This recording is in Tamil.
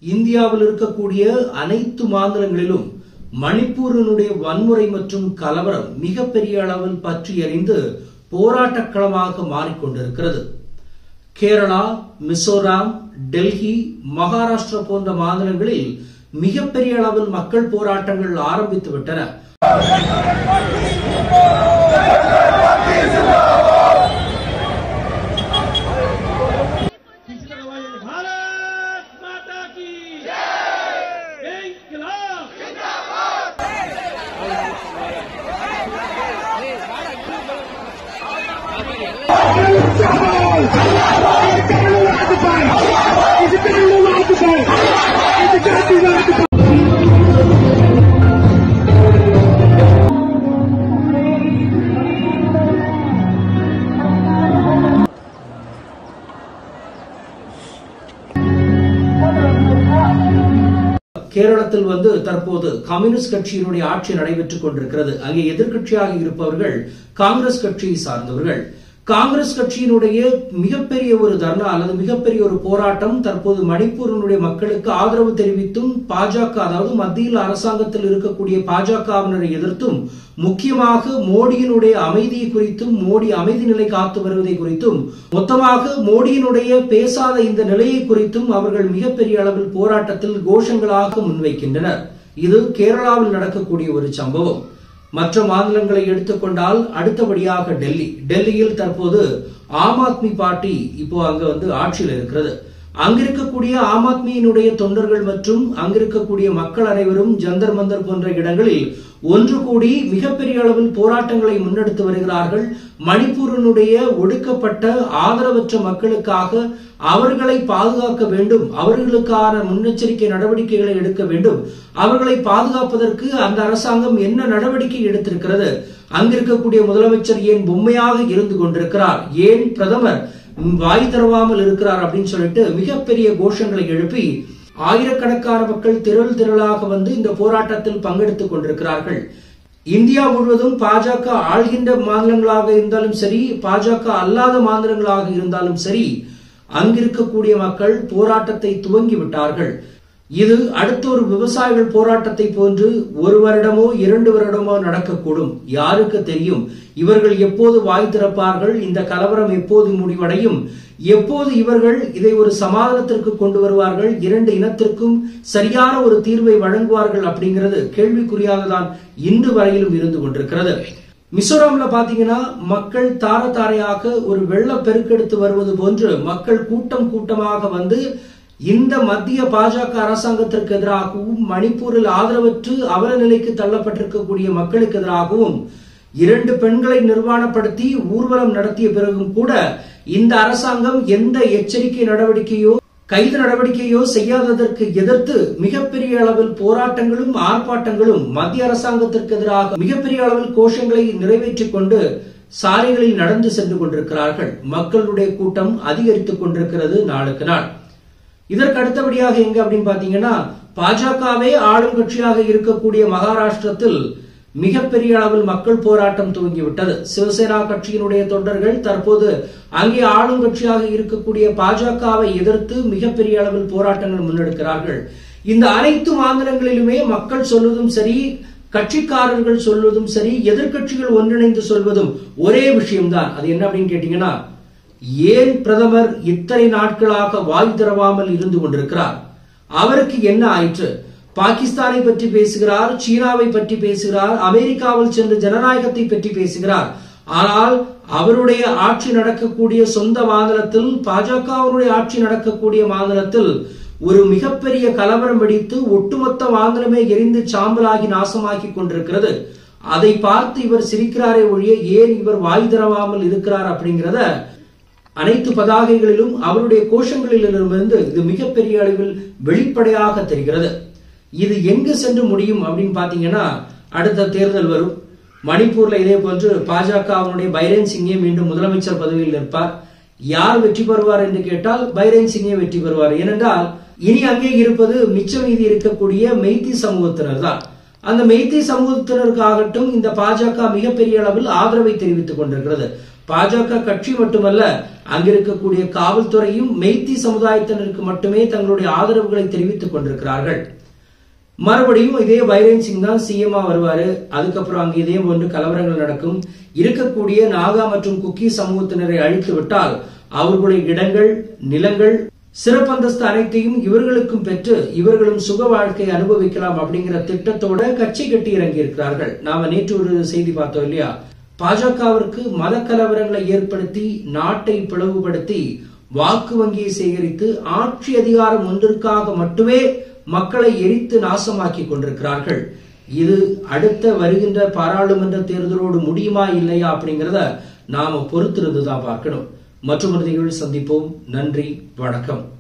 இந்தியாவில் இருக்கக்கூடிய அனைத்து மாநிலங்களிலும் மணிப்பூரினுடைய வன்முறை மற்றும் கலவரம் மிகப்பெரிய அளவில் பற்றி எறிந்து போராட்டக் களமாக மாறிக்கொண்டிருக்கிறது கேரளா மிசோராம் டெல்லி மகாராஷ்டிரா போன்ற மாநிலங்களில் மிகப்பெரிய அளவில் மக்கள் போராட்டங்கள் ஆரம்பித்து விட்டன भारत माता की इंकलाब கேரளத்தில் வந்து தற்போது கம்யூனிஸ்ட் கட்சியினுடைய ஆட்சி நடைபெற்றுக் கொண்டிருக்கிறது அங்கே எதிர்க்கட்சியாக இருப்பவர்கள் காங்கிரஸ் கட்சியை சார்ந்தவர்கள் காங்கிரஸ் கட்சியினுடைய மிகப்பெரிய ஒரு தர்ணா அல்லது மிகப்பெரிய ஒரு போராட்டம் தற்போது மணிப்பூரினுடைய மக்களுக்கு ஆதரவு தெரிவித்தும் பாஜக அதாவது மத்தியில் அரசாங்கத்தில் இருக்கக்கூடிய பாஜகவினரை எதிர்த்தும் முக்கியமாக மோடியினுடைய அமைதியை குறித்தும் மோடி அமைதி நிலை காத்து வருவதை குறித்தும் மொத்தமாக மோடியினுடைய பேசாத இந்த நிலையை குறித்தும் அவர்கள் மிகப்பெரிய அளவில் போராட்டத்தில் கோஷங்களாக முன்வைக்கின்றனர் இது கேரளாவில் நடக்கக்கூடிய ஒரு சம்பவம் மற்ற மாநிலங்களை எடுத்துக்கொண்டால் அடுத்தபடியாக டெல்லி டெல்லியில் தற்போது ஆம் ஆத்மி பார்ட்டி இப்போ அங்க வந்து ஆட்சியில் இருக்கிறது அங்கிருக்கக்கூடிய ஆம் ஆத்மியினுடைய தொண்டர்கள் மற்றும் அங்கிருக்கக்கூடிய மக்கள் அனைவரும் ஜந்தர் மந்தர் போன்ற இடங்களில் ஒன்று கூடி மிகப்பெரிய அளவில் போராட்டங்களை முன்னெடுத்து வருகிறார்கள் மணிப்பூரினுடைய ஒடுக்கப்பட்ட ஆதரவற்ற மக்களுக்காக அவர்களை பாதுகாக்க வேண்டும் அவர்களுக்கான முன்னெச்சரிக்கை நடவடிக்கைகளை எடுக்க வேண்டும் அவர்களை பாதுகாப்பதற்கு அந்த அரசாங்கம் என்ன நடவடிக்கை எடுத்திருக்கிறது அங்கிருக்கக்கூடிய முதலமைச்சர் ஏன் பொம்மையாக இருந்து கொண்டிருக்கிறார் ஏன் பிரதமர் வாய் தரவாமல் இருக்கிறார் அப்படின்னு சொல்லிட்டு மிகப்பெரிய கோஷங்களை எழுப்பி ஆயிரக்கணக்கான மக்கள் திரள் திரளாக வந்து இந்த போராட்டத்தில் பங்கெடுத்துக் கொண்டிருக்கிறார்கள் இந்தியா முழுவதும் பாஜக ஆள்கின்ற மாநிலங்களாக இருந்தாலும் சரி பாஜக அல்லாத மாநிலங்களாக இருந்தாலும் சரி அங்கிருக்கக்கூடிய மக்கள் போராட்டத்தை துவங்கி விட்டார்கள் இது அடுத்த ஒரு விவசாயிகள் போராட்டத்தை போன்று ஒரு வருடமோ இரண்டு வருடமோ நடக்கக்கூடும் யாருக்கு தெரியும் இவர்கள் எப்போது வாய் திறப்பார்கள் இந்த கலவரம் எப்போது முடிவடையும் எப்போது இவர்கள் இதை ஒரு சமாதானத்திற்கு கொண்டு வருவார்கள் இரண்டு இனத்திற்கும் சரியான ஒரு தீர்வை வழங்குவார்கள் அப்படிங்கிறது கேள்விக்குறியாக தான் இன்று வரையிலும் இருந்து கொண்டிருக்கிறது மிசோராம்ல பாத்தீங்கன்னா மக்கள் தார தாரையாக ஒரு வெள்ள பெருக்கெடுத்து வருவது போன்று மக்கள் கூட்டம் கூட்டமாக வந்து இந்த மத்திய பாஜக அரசாங்கத்திற்கு எதிராகவும் மணிப்பூரில் ஆதரவற்று அவல நிலைக்கு தள்ளப்பட்டிருக்கக்கூடிய மக்களுக்கு எதிராகவும் இரண்டு பெண்களை நிர்வாணப்படுத்தி ஊர்வலம் நடத்திய பிறகும் கூட இந்த அரசாங்கம் எந்த எச்சரிக்கை நடவடிக்கையோ கைது நடவடிக்கையோ செய்யாததற்கு எதிர்த்து மிகப்பெரிய அளவில் போராட்டங்களும் ஆர்ப்பாட்டங்களும் மத்திய அரசாங்கத்திற்கு எதிராக மிகப்பெரிய அளவில் கோஷங்களை நிறைவேற்றிக் கொண்டு சாலைகளில் நடந்து சென்று கொண்டிருக்கிறார்கள் மக்களுடைய கூட்டம் அதிகரித்துக் கொண்டிருக்கிறது நாளுக்கு நாள் இதற்கு அடுத்தபடியாக எங்க அப்படின்னு பாத்தீங்கன்னா பாஜகவே ஆளும் கட்சியாக இருக்கக்கூடிய மகாராஷ்டிரத்தில் மிகப்பெரிய அளவில் மக்கள் போராட்டம் துவங்கிவிட்டது சிவசேனா கட்சியினுடைய தொண்டர்கள் தற்போது அங்கே ஆளும் கட்சியாக இருக்கக்கூடிய பாஜகவை எதிர்த்து மிகப்பெரிய அளவில் போராட்டங்கள் முன்னெடுக்கிறார்கள் இந்த அனைத்து மாநிலங்களிலுமே மக்கள் சொல்வதும் சரி கட்சிக்காரர்கள் சொல்வதும் சரி எதிர்க்கட்சிகள் ஒன்றிணைந்து சொல்வதும் ஒரே விஷயம்தான் அது என்ன அப்படின்னு கேட்டீங்கன்னா ஏன் பிரதமர் இத்தனை நாட்களாக வாய் திறவாமல் இருந்து கொண்டிருக்கிறார் அவருக்கு என்ன ஆயிற்று பாகிஸ்தானை பற்றி பேசுகிறார் சீனாவை பற்றி பேசுகிறார் அமெரிக்காவில் சென்று ஜனநாயகத்தை பற்றி பேசுகிறார் ஆனால் அவருடைய ஆட்சி நடக்கக்கூடிய சொந்த மாநிலத்தில் பாஜகவினுடைய ஆட்சி நடக்கக்கூடிய மாநிலத்தில் ஒரு மிகப்பெரிய கலவரம் வெடித்து ஒட்டுமொத்த மாநிலமே எரிந்து சாம்பலாகி நாசமாக்கி கொண்டிருக்கிறது அதை பார்த்து இவர் சிரிக்கிறாரே ஒழிய ஏன் இவர் வாய் திறவாமல் இருக்கிறார் அப்படிங்கிறத அனைத்து பதாகைகளிலும் அவருடைய கோஷங்களிலிருந்து இது மிகப்பெரிய அளவில் வெளிப்படையாக தெரிகிறது இது எங்கு சென்று முடியும் அப்படின்னு பாத்தீங்கன்னா அடுத்த தேர்தல் வரும் மணிப்பூர்ல இதே போன்று பாஜகவினுடைய பைரன் சிங்கே மீண்டும் முதலமைச்சர் பதவியில் நிற்பார் யார் வெற்றி பெறுவார் என்று கேட்டால் பைரன் சிங்கே வெற்றி பெறுவார் ஏனென்றால் இனி அங்கே இருப்பது மிச்ச மீதி இருக்கக்கூடிய மெய்தி சமூகத்தினர் தான் அந்த மெய்தி சமூகத்தினருக்காகட்டும் இந்த பாஜக மிகப்பெரிய அளவில் ஆதரவை தெரிவித்துக் கொண்டிருக்கிறது பாஜக கட்சி மட்டுமல்ல அங்கிருக்கக்கூடிய காவல்துறையும் மெய்த்தி சமுதாயத்தினருக்கு மட்டுமே தங்களுடைய ஆதரவுகளை தெரிவித்துக் கொண்டிருக்கிறார்கள் மறுபடியும் இதே பைரன் சிங் தான் சிஎம்ஆ வருவாரு அதுக்கப்புறம் அங்க இதே போன்று கலவரங்கள் நடக்கும் இருக்கக்கூடிய நாகா மற்றும் குக்கி சமூகத்தினரை அழித்து விட்டால் அவர்களுடைய இடங்கள் நிலங்கள் சிறப்பந்தஸ்து அனைத்தையும் இவர்களுக்கும் பெற்று இவர்களும் சுக வாழ்க்கை அனுபவிக்கலாம் அப்படிங்கிற திட்டத்தோட கட்சி கட்டி இறங்கி இருக்கிறார்கள் நாம நேற்று ஒரு செய்தி பார்த்தோம் இல்லையா பாஜகவிற்கு மத கலவரங்களை ஏற்படுத்தி நாட்டை பிளவுபடுத்தி வாக்கு வங்கியை சேகரித்து ஆட்சி அதிகாரம் ஒன்றிற்காக மட்டுமே மக்களை எரித்து நாசமாக்கி கொண்டிருக்கிறார்கள் இது அடுத்த வருகின்ற பாராளுமன்ற தேர்தலோடு முடியுமா இல்லையா அப்படிங்கறத நாம பொறுத்திருந்து தான் பார்க்கணும் மற்றொரு நிகழ்வு சந்திப்போம் நன்றி வணக்கம்